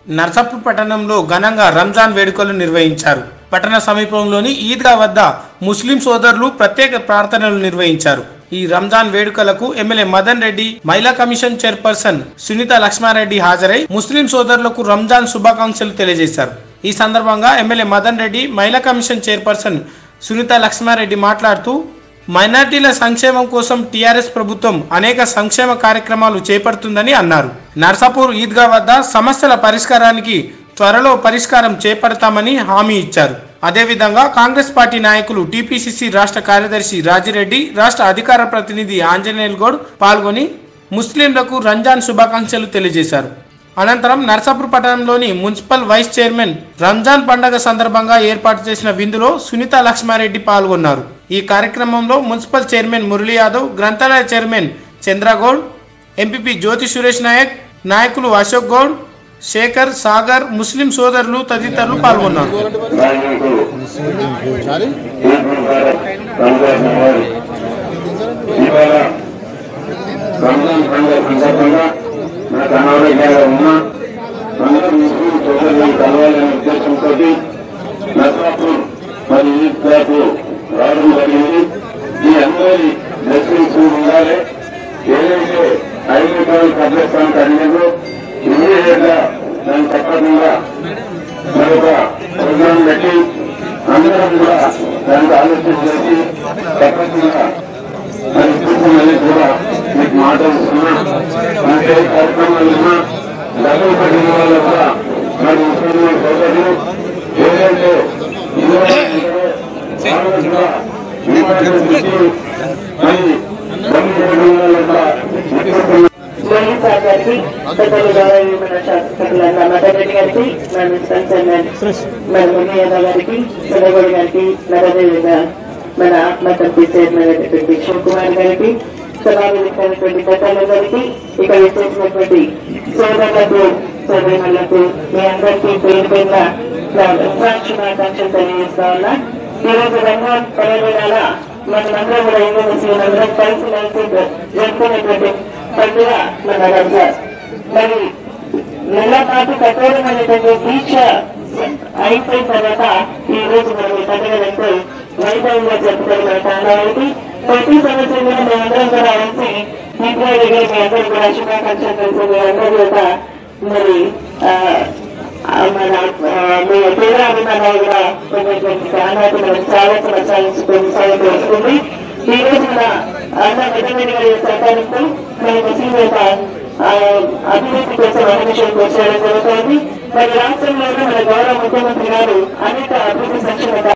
నర్సాపూర్ పట్టణంలో ఘనంగా రంజాన్ వేడుకలు నిర్వహించారు పట్టణ సమీపంలోని ఈద్గా వద్ద ముస్లిం సోదరులు ప్రత్యేక ప్రార్థనలు నిర్వహించారు ఈ రంజాన్ వేడుకలకు ఎమ్మెల్యే మదన్ రెడ్డి మహిళా కమిషన్ చైర్పర్సన్ సునీత లక్ష్మారెడ్డి హాజరై ముస్లిం సోదరులకు రంజాన్ శుభాకాంక్షలు తెలియజేశారు ఈ సందర్భంగా ఎమ్మెల్యే మదన్ రెడ్డి మహిళా కమిషన్ చైర్పర్సన్ సునీత లక్ష్మారెడ్డి మాట్లాడుతూ మైనార్టీల సంక్షేమం కోసం టీఆర్ఎస్ ప్రభుత్వం అనేక సంక్షేమ కార్యక్రమాలు చేపడుతుందని అన్నారు నర్సాపూర్ ఈద్గా వద్ద సమస్యల పరిష్కారానికి త్వరలో పరిష్కారం చేపడతామని హామీ ఇచ్చారు అదేవిధంగా కాంగ్రెస్ పార్టీ నాయకులు టీపీసీసీ రాష్ట్ర కార్యదర్శి రాజిరెడ్డి రాష్ట్ర అధికార ప్రతినిధి ఆంజనేయుల్ గౌడ్ పాల్గొని ముస్లింలకు రంజాన్ శుభాకాంక్షలు తెలియజేశారు అనంతరం నర్సాపూర్ పట్టణంలోని మున్సిపల్ వైస్ చైర్మన్ రంజాన్ పండగ సందర్భంగా ఏర్పాటు చేసిన విందులో సునీత లక్ష్మారెడ్డి పాల్గొన్నారు ఈ కార్యక్రమంలో మున్సిపల్ చైర్మన్ మురళీ యాదవ్ గ్రంథాలయ చైర్మన్ చంద్రగౌడ్ ఎంపీపీ జ్యోతి సురేష్ నాయక్ నాయకులు అశోక్ గౌడ్ శేఖర్ సాగర్ ముస్లిం సోదరులు తదితరులు పాల్గొన్నారు ఇవాళ రంజాన్ పండుగ సందర్భంగా నాకు అనారోగ్యంగా ఉన్నా అందరూ ముస్లిం సోదరులను కలవాలనే ఉద్దేశంతో నర్సాపూర్ మరి ఈద్గాకు రావడం జరిగింది ఈ అందరి బ్లెస్సింగ్స్ ఉండాలి ఏదైతే ఐదు కబ్లస్థానికి అడిగిందో ఇమీడియట్ గా దాన్ని తప్పకుండా మరొక ప్రోగ్రాం పెట్టి అందరం కూడా దానికి ఆలోచన చేసి తప్పకుండా మరి మళ్ళీ కూడా మీకు మాటలు ఉన్నా మనకి ఏ కార్యక్రమాలు ఉన్నా డబ్బులు పడిన వాళ్ళు కూడా మరి ముస్లిం సోదరులు ఏదైతే ఇందులో ఉంటారో వాళ్ళు కూడా మీ మాటలు పెట్టి మరి డబ్బులు పడిన వాళ్ళు కూడా ఎక్కువ పోలీస్ సార్ గారికి పెద్దలు గౌరవమైన శాసకులు మదన్ రెడ్డి గారికి మన మున్సిపల్ చైర్మన్ మన ముని యాదవ్ గారికి సురగోడి గారికి నరదేవిగా మన ఆత్మ కమిటీ చైర్మన్ అయినటువంటి శివకుమార్ గారికి సభావేదికైనటువంటి పెద్దల గారికి ఇక్కడ చేసినటువంటి సోదరులకు సోదరులకు మీ అందరికీ పేరు పేరున నా రంజాన్ శుభాకాంక్షలు తెలియజేస్తా ఉన్నా ఈ రోజు రంజాన్ పర్యటన మనమందరం కూడా హిందూ ముస్లిం అందరం కలిసి కలిసి జరుపుకునేటువంటి పండుగ మన రంజాన్ మరి నెల పాటు కఠోరమైనటువంటి దీక్ష అయిపోయిన తర్వాత ఈ రోజు మనం ఈ పండుగ ఎంతో వైభవంగా జరుపుకొని మన కాలానికి ప్రతి సంవత్సరం కూడా మేమందరం కూడా కలిసి ఈద్గా దగ్గర మీ అందరూ కూడా శుభాకాంక్షలు కలిసి మీ అందరూ కూడా మరి ఆ, ఆ, మన ఆ, మీ తీవ్ర అభిమానాలు కూడా పొందినటువంటి కారణాలు మనకు చాలా సంవత్సరాల నుంచి కొనసాగుతూ వస్తుంది ఈ రోజు మన అన్న వెంకటరెడ్డి గారి సహకారంతో మన ముస్లిం యొక్క ఆ, అభివృద్ధి కోసం అభిషేకం చేయడం జరుగుతోంది మరి రాష్ట్రంలోనే మన గౌరవ ముఖ్యమంత్రి గారు